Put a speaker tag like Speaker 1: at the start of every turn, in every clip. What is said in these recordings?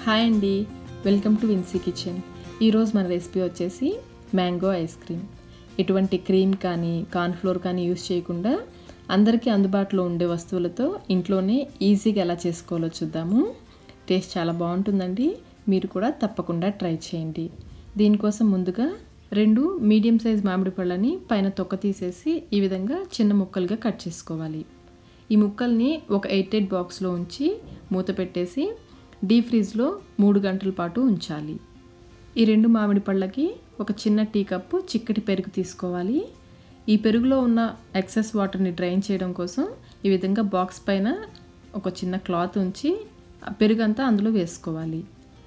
Speaker 1: hi అండి welcome to Vincy kitchen ఈరోజు మన రెసిపీ వచ్చేసి మ్యాంగో ఐస్ క్రీమ్ ఎటువంటి క్రీమ్ కానీ కార్న్ఫ్లోర్ కానీ యూస్ చేయకుండా అందరికీ అందుబాటులో ఉండే వస్తువులతో ఇంట్లోనే ఈజీగా ఎలా చేసుకోవాలో చూద్దాము టేస్ట్ చాలా బాగుంటుందండి మీరు కూడా తప్పకుండా ట్రై చేయండి దీనికోసం ముందుగా రెండు మీడియం సైజ్ మామిడి పళ్ళని పైన తొక్క తీసేసి ఈ విధంగా చిన్న ముక్కలుగా కట్ చేసుకోవాలి ఈ ముక్కల్ని ఒక ఎయిట్ ఎయిట్ బాక్స్లో ఉంచి మూత పెట్టేసి డీప్ ఫ్రీజ్లో మూడు గంటల పాటు ఉంచాలి ఈ రెండు మామిడి పళ్ళకి ఒక చిన్న టీ కప్పు చిక్కటి పెరుగు తీసుకోవాలి ఈ పెరుగులో ఉన్న ఎక్సెస్ వాటర్ని డ్రైన్ చేయడం కోసం ఈ విధంగా బాక్స్ పైన ఒక చిన్న క్లాత్ ఉంచి ఆ పెరుగంతా అందులో వేసుకోవాలి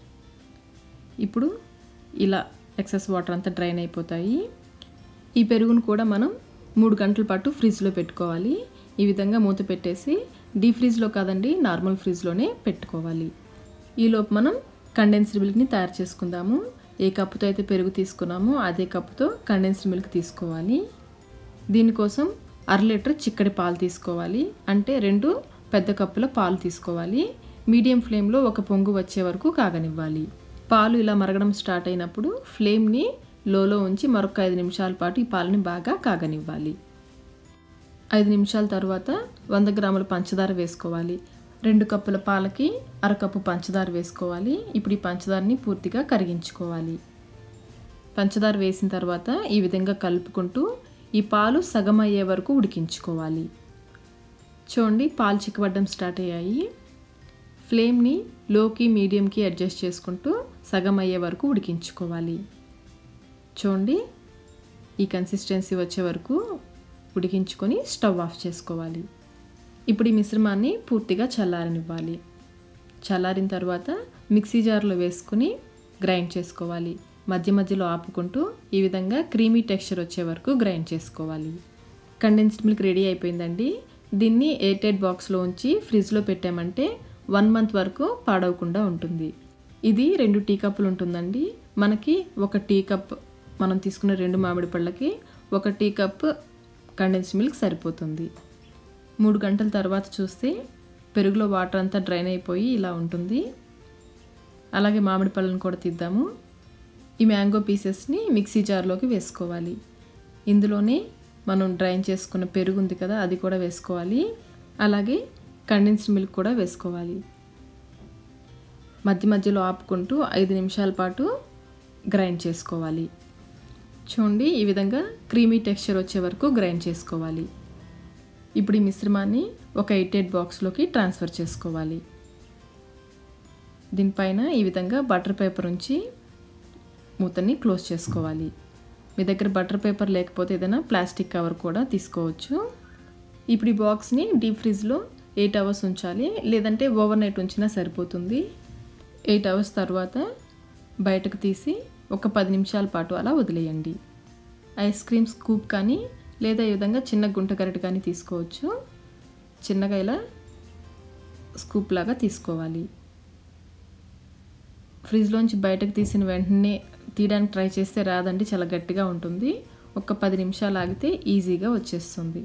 Speaker 1: ఇప్పుడు ఇలా ఎక్సెస్ వాటర్ అంతా డ్రైన్ అయిపోతాయి ఈ పెరుగును కూడా మనం మూడు గంటల పాటు ఫ్రిడ్జ్లో పెట్టుకోవాలి ఈ విధంగా మూత పెట్టేసి డీప్ ఫ్రిడ్జ్లో కాదండి నార్మల్ ఫ్రిడ్జ్లోనే పెట్టుకోవాలి ఈలోపు మనం కండెన్స్డ్ మిల్క్ని తయారు చేసుకుందాము ఏ కప్పుతో అయితే పెరుగు తీసుకున్నామో అదే కప్పుతో కండెన్స్డ్ మిల్క్ తీసుకోవాలి దీనికోసం అర లీటర్ చిక్కటి పాలు తీసుకోవాలి అంటే రెండు పెద్ద కప్పుల పాలు తీసుకోవాలి మీడియం ఫ్లేమ్లో ఒక పొంగు వచ్చే వరకు కాగనివ్వాలి పాలు ఇలా మరగడం స్టార్ట్ అయినప్పుడు ఫ్లేమ్ని లోలో ఉంచి మరొక ఐదు నిమిషాల పాటు ఈ పాలని బాగా కాగనివ్వాలి ఐదు నిమిషాల తర్వాత వంద గ్రాముల పంచదార వేసుకోవాలి రెండు కప్పుల పాలకి అరకప్పు పంచదార వేసుకోవాలి ఇప్పుడు ఈ పంచదారని పూర్తిగా కరిగించుకోవాలి పంచదార వేసిన తర్వాత ఈ విధంగా కలుపుకుంటూ ఈ పాలు సగం అయ్యే వరకు ఉడికించుకోవాలి చూడండి పాలు చిక్కబడ్డం స్టార్ట్ అయ్యాయి ఫ్లేమ్ని లోకి మీడియంకి అడ్జస్ట్ చేసుకుంటూ సగం అయ్యే వరకు ఉడికించుకోవాలి చూడండి ఈ కన్సిస్టెన్సీ వచ్చే వరకు ఉడికించుకొని స్టవ్ ఆఫ్ చేసుకోవాలి ఇప్పుడు ఈ మిశ్రమాన్ని పూర్తిగా చల్లారనివ్వాలి చల్లారిన తర్వాత మిక్సీ జార్లో వేసుకుని గ్రైండ్ చేసుకోవాలి మధ్య మధ్యలో ఆపుకుంటూ ఈ విధంగా క్రీమీ టెక్స్చర్ వచ్చే వరకు గ్రైండ్ చేసుకోవాలి కండెన్స్డ్ మిల్క్ రెడీ అయిపోయిందండి దీన్ని ఎయిటెడ్ బాక్స్లో ఉంచి ఫ్రిడ్జ్లో పెట్టామంటే వన్ మంత్ వరకు పాడవకుండా ఉంటుంది ఇది రెండు టీ కప్పులు ఉంటుందండి మనకి ఒక టీ కప్ మనం తీసుకున్న రెండు మామిడి పళ్ళకి ఒక టీ కప్ కండెన్స్డ్ మిల్క్ సరిపోతుంది మూడు గంటల తర్వాత చూస్తే పెరుగులో వాటర్ అంతా డ్రైన్ అయిపోయి ఇలా ఉంటుంది అలాగే మామిడి పళ్ళను కూడా తీద్దాము ఈ మ్యాంగో పీసెస్ని మిక్సీ జార్లోకి వేసుకోవాలి ఇందులోనే మనం డ్రైన్ చేసుకున్న పెరుగు ఉంది కదా అది కూడా వేసుకోవాలి అలాగే కండెన్స్డ్ మిల్క్ కూడా వేసుకోవాలి మధ్య మధ్యలో ఆపుకుంటూ ఐదు నిమిషాల పాటు గ్రైండ్ చేసుకోవాలి చూడండి ఈ విధంగా క్రీమీ టెక్స్చర్ వచ్చే వరకు గ్రైండ్ చేసుకోవాలి ఇప్పుడు ఈ మిశ్రమాన్ని ఒక ఎయిట్ ఎయిట్ బాక్స్లోకి ట్రాన్స్ఫర్ చేసుకోవాలి దీనిపైన ఈ విధంగా బటర్ పేపర్ ఉంచి మూతని క్లోజ్ చేసుకోవాలి మీ దగ్గర బటర్ పేపర్ లేకపోతే ఏదైనా ప్లాస్టిక్ కవర్ కూడా తీసుకోవచ్చు ఇప్పుడు ఈ బాక్స్ని డీప్ ఫ్రిడ్జ్లో ఎయిట్ అవర్స్ ఉంచాలి లేదంటే ఓవర్ నైట్ ఉంచినా సరిపోతుంది ఎయిట్ అవర్స్ తర్వాత బయటకు తీసి ఒక పది నిమిషాల పాటు అలా వదిలేయండి ఐస్ క్రీమ్ స్కూప్ కానీ లేదా ఈ విధంగా చిన్న గుంట గరిట కానీ తీసుకోవచ్చు చిన్నగా ఇలా స్కూప్ లాగా తీసుకోవాలి ఫ్రిడ్జ్లోంచి బయటకు తీసిన వెంటనే తీయడానికి ట్రై చేస్తే రాదండి చాలా గట్టిగా ఉంటుంది ఒక పది నిమిషాలు ఆగితే ఈజీగా వచ్చేస్తుంది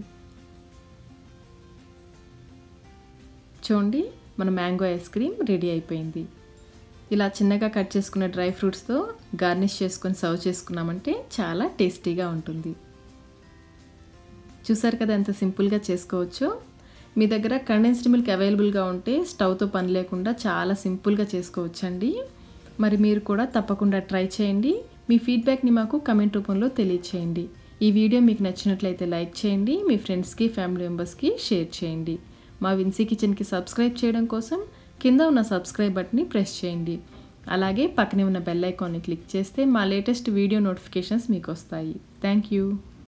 Speaker 1: చూడండి మన మ్యాంగో ఐస్ క్రీమ్ రెడీ అయిపోయింది ఇలా చిన్నగా కట్ చేసుకున్న డ్రై ఫ్రూట్స్తో గార్నిష్ చేసుకొని సర్వ్ చేసుకున్నామంటే చాలా టేస్టీగా ఉంటుంది చూసారు కదా ఎంత సింపుల్గా చేసుకోవచ్చో మీ దగ్గర కండెన్స్డ్ మిల్క్ అవైలబుల్గా ఉంటే స్టవ్తో పని లేకుండా చాలా సింపుల్గా చేసుకోవచ్చండి మరి మీరు కూడా తప్పకుండా ట్రై చేయండి మీ ఫీడ్బ్యాక్ని మాకు కమెంట్ రూపంలో తెలియచేయండి ఈ వీడియో మీకు నచ్చినట్లయితే లైక్ చేయండి మీ ఫ్రెండ్స్కి ఫ్యామిలీ మెంబర్స్కి షేర్ చేయండి మా విన్సీ కిచెన్కి సబ్స్క్రైబ్ చేయడం కోసం కింద ఉన్న సబ్స్క్రైబ్ బటన్ని ప్రెస్ చేయండి అలాగే పక్కనే ఉన్న బెల్ ఐకాన్ని క్లిక్ చేస్తే మా లేటెస్ట్ వీడియో నోటిఫికేషన్స్ మీకు వస్తాయి థ్యాంక్ యూ